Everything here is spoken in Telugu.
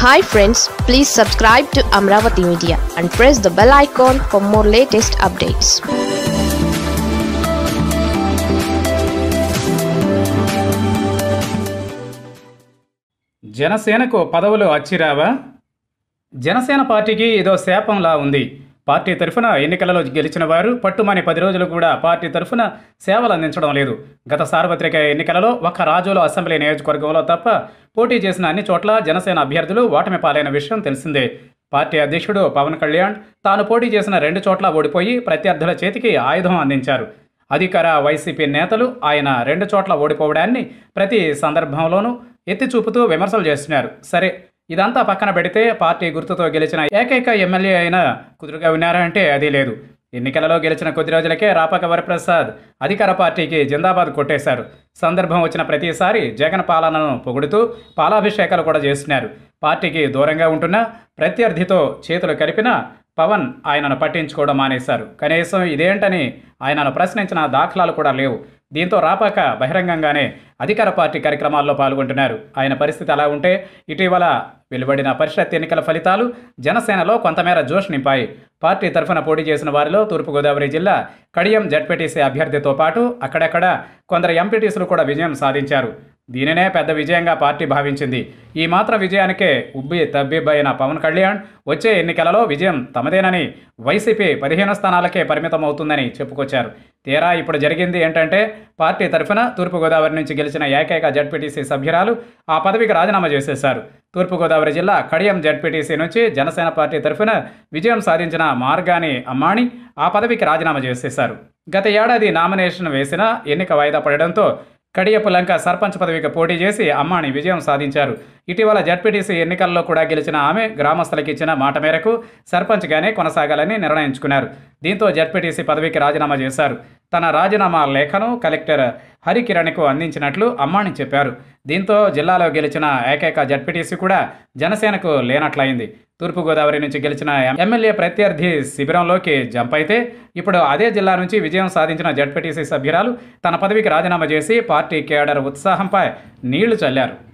hi friends please subscribe to Amaravati media and press the bell icon for more latest updates జనసేనకు పదవులు అచ్చిరావా జనసేన పార్టీకి ఇదో శాపంలా ఉంది పార్టీ తరఫున ఎన్నికలలో గెలిచిన వారు పట్టుమని పది రోజులు కూడా పార్టీ తరఫున సేవలు అందించడం లేదు గత సార్వత్రిక ఎన్నికలలో ఒక్క రాజుల అసెంబ్లీ నియోజకవర్గంలో తప్ప పోటీ చేసిన అన్ని చోట్ల జనసేన అభ్యర్థులు ఓటమి పాలైన విషయం తెలిసిందే పార్టీ అధ్యక్షుడు పవన్ కళ్యాణ్ తాను పోటీ చేసిన రెండు చోట్ల ఓడిపోయి ప్రత్యర్థుల చేతికి ఆయుధం అందించారు అధికార వైసీపీ నేతలు ఆయన రెండు చోట్ల ఓడిపోవడాన్ని ప్రతి సందర్భంలోనూ ఎత్తి చూపుతూ విమర్శలు చేస్తున్నారు సరే ఇదంతా పక్కన పెడితే పార్టీ గుర్తుతో గెలిచిన ఏకైక ఎమ్మెల్యే అయినా కుదురుగా ఉన్నారా అంటే అది లేదు ఎన్నికలలో గెలిచిన కొద్ది రోజులకే రాపాక వరప్రసాద్ అధికార పార్టీకి జిందాబాద్ కొట్టేశారు సందర్భం వచ్చిన ప్రతిసారి జగన్ పాలనను పొగుడుతూ పాలాభిషేకాలు కూడా చేస్తున్నారు పార్టీకి దూరంగా ఉంటున్న ప్రత్యర్థితో చేతులు కలిపిన పవన్ ఆయనను పట్టించుకోవడం మానేశారు కనీసం ఇదేంటని ఆయనను ప్రశ్నించిన దాఖలాలు కూడా లేవు దీంతో రాపాక బహిరంగంగానే అధికార పార్టీ కార్యక్రమాల్లో పాల్గొంటున్నారు ఆయన పరిస్థితి అలా ఉంటే ఇటీవల వెలువడిన పరిషత్ ఎన్నికల ఫలితాలు జనసేనలో కొంతమేర జోష్ నింపాయి పార్టీ తరఫున పోటీ చేసిన వారిలో తూర్పుగోదావరి జిల్లా కడియం జడ్పీటీసీ అభ్యర్థితో పాటు అక్కడక్కడ కొందరు ఎంపీటీసీలు కూడా విజయం సాధించారు దీనినే పెద్ద విజయంగా పార్టీ భావించింది ఈ మాత్రం విజయానికే ఉబ్బి తబ్బిబ్బైన పవన్ కళ్యాణ్ వచ్చే ఎన్నికలలో విజయం తమదేనని వైసీపీ పదిహేను స్థానాలకే పరిమితం అవుతుందని చెప్పుకొచ్చారు తీరా ఇప్పుడు జరిగింది ఏంటంటే పార్టీ తరఫున తూర్పుగోదావరి నుంచి గెలిచిన ఏకైక జడ్పీటీసీ సభ్యురాలు ఆ పదవికి రాజీనామా చేసేశారు తూర్పుగోదావరి జిల్లా కడియం జడ్పీటీసీ నుంచి జనసేన పార్టీ తరఫున విజయం సాధించిన మార్గాని అమ్మాణి ఆ పదవికి రాజీనామా చేసేశారు గత ఏడాది నామినేషన్ వేసిన ఎన్నిక వాయిదా పడడంతో కడియపు లంక సర్పంచ్ పదవికి పోటీ చేసి అమ్మాణి విజయం సాధించారు ఇటీవల జడ్పీటీసీ ఎన్నికల్లో కూడా గెలిచిన ఆమె గ్రామస్తులకు ఇచ్చిన మాట మేరకు సర్పంచ్గానే కొనసాగాలని నిర్ణయించుకున్నారు దీంతో జడ్పీటీసీ పదవికి రాజీనామా చేశారు తన రాజీనామా లేఖను కలెక్టర్ హరికిరణ్కు అందించినట్లు అమ్మాణి చెప్పారు దీంతో జిల్లాలో గెలిచిన ఏకైక జడ్పీటీసీ కూడా జనసేనకు లేనట్లయింది తూర్పుగోదావరి నుంచి గెలిచిన ఎమ్మెల్యే ప్రత్యర్థి శిబిరంలోకి జంప్ అయితే ఇప్పుడు అదే జిల్లా నుంచి విజయం సాధించిన జడ్పీటీసీ సభ్యురాలు తన పదవికి రాజీనామా చేసి పార్టీ కేడర్ ఉత్సాహంపై నీళ్లు చల్లారు